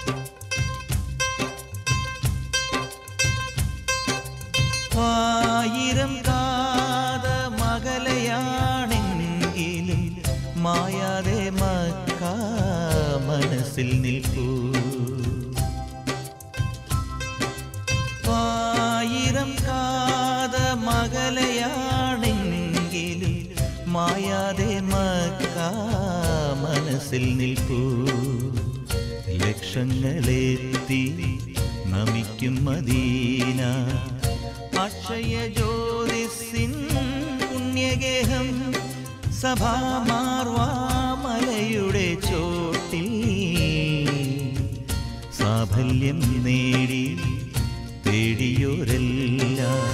ആയിരം കാത മകലയാണെങ്കിലും മായാതെ മക്ക മനസ്സിൽ നിൽക്കൂ ആയിരം കാത മകലയാണെങ്കിലും മായാതെ മക്ക മനസ്സിൽ നിൽക്കൂ ലക്ഷങ്ങളെത്തി നമിക്കും മദീന അക്ഷയ ജ്യോതിസിൻ പുണ്യഗേഹം സഭാമാർവാമലയുടെ ചോട്ടിൽ സാഫല്യം നേടി തേടിയോരെല്ലാം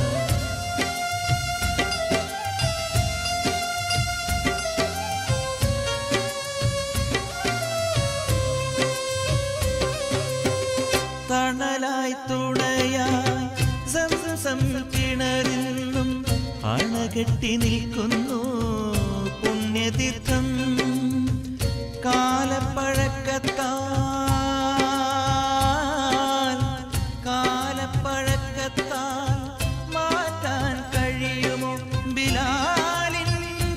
തണലായി തുണയായി സംസം കിണറിന്നും അണകെട്ടി നിൽക്കുന്നു പുണ്യതീർത്ഥം കാലപ്പഴക്കത്താൽ കാലപ്പഴക്കത്താൽ മാറ്റാൻ കഴിയുമോ ബിലാലിൻ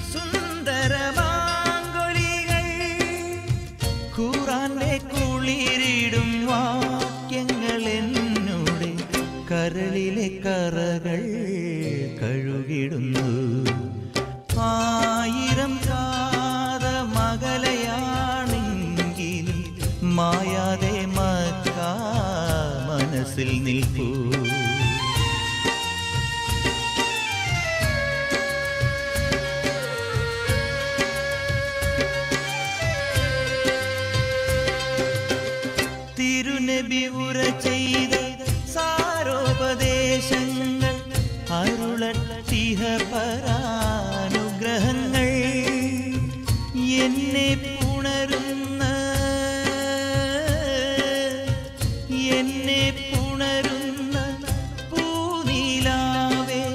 സുന്ദരമാങ്കൊലികൾ ഖുറാന്റെ കുളിരിടും വാക്യങ്ങൾ എന്നോട് കരളിലെ കറകൾ കഴുകിടുന്നു ആയിരം കാത മകലയാണെങ്കിലും മായാതെ മക്ക മനസ്സിൽ നിൽക്കൂ തിരുനബി ഉര ചെയ്ത സാരോപദേശങ്ങൾ അരുളട്ടിഹ പരാനുഗ്രഹങ്ങൾ എന്നെ പുണരുന്ന എന്നെ പുണരുന്ന പൂനീലാവേ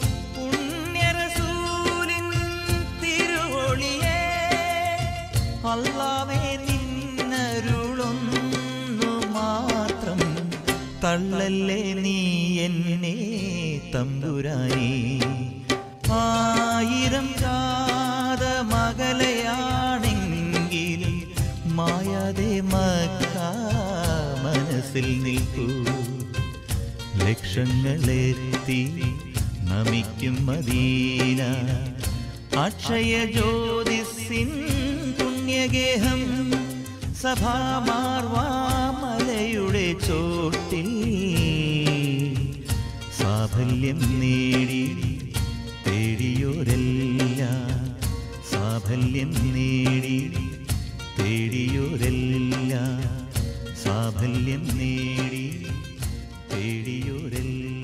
പുണ്യരസൂലിൻ തിരുവൊളിയേ അല്ലാവേ നിന്നരുളൊന്നു മാത്രം തള്ളല്ലേ നീ എന്നെ തമ്പുരാനി ആയിരം കാത മകലയാണെങ്കിലും മായാതെ മക്ക മനസ്സിൽ നിൽക്കൂ ലക്ഷങ്ങളെത്തി നമിക്കും മദീന അക്ഷയ ജ്യോതിസിൻ പുണ്യഗേഹം സഭാമാർവാമലയുടെ ചോട്ടിൽ സാഫല്യം നേടി തേടിയോരെല്ലാം സാഫല്യം നേടി തേടിയോരെല്ലാം സാഫല്യം നേടി തേടിയോരെല്ലാം